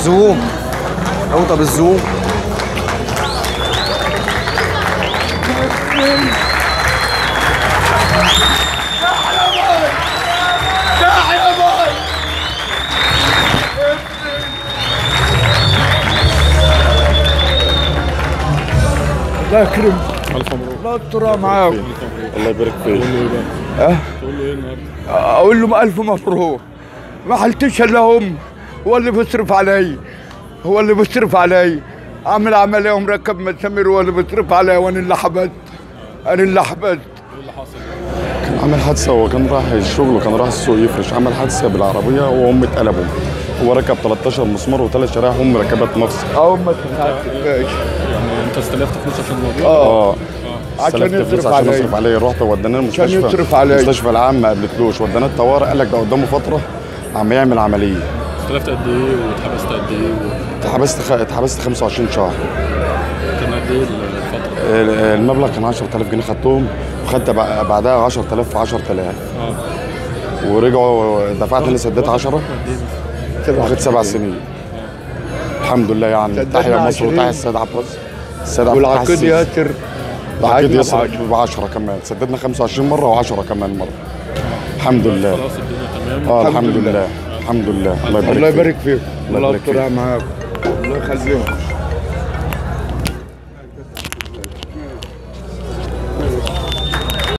زوم اوطى بالزوم الله يكرمك الف مبروك الله يسترها معاك الله يبارك فيك أه؟ تقول له ايه النهارده؟ اقول له الف مبروك ما حلتش الا هم هو اللي بيصرف علي هو اللي بيصرف علي عامل عمليه ومركب مسامير هو اللي بيصرف علي وانا اللي حبست انا اللي حبست ايه اللي حصل؟ كان عامل حادثه هو كان رايح الشغل وكان رايح السوق يفرش عمل حادثه بالعربيه وهم اتقلبوا هو ركب 13 مسمار وثلاث شرايح هم ركبت مفصل اهو ما تنساش يعني انت استلفت فلوس عشان الموضوع؟ اه اه عشان استلفت فلوس يصرف عشان علي. يصرف عليه رحت وديناه المستشفى عشان يصرف علي. المستشفى العام ما قبلتلوش وديناه الطوارئ قال لك ده قدامه فتره عم يعمل عمليه استلفت قد ايه واتحبست قد ايه و- اتحبست خ... اتحبست 25 شهر كان قد ايه الفتره؟ ال- المبلغ كان 10000 جنيه خدتهم وخدت بع- بعدها 10000 في 10000 اه ورجعوا دفعت اللي سديت 10 قد ايه؟ واخد سبع سنين الحمد لله يعني سددنا تحيا مصر عشرين. وتحيا السيد عباس السيد عبد الفتاح والعقيد السيسي. ياسر العقيد بعدنا ياسر بعشرة. ب 10 كمان سددنا 25 مره و10 كمان مره الحمد لله خلاص الدنيا تمام اه الحمد الحمد لله. لله الحمد لله الله يبارك الله فيك. يبارك فيك الله الله يبارك فيك. يسترها معاك الله يخليك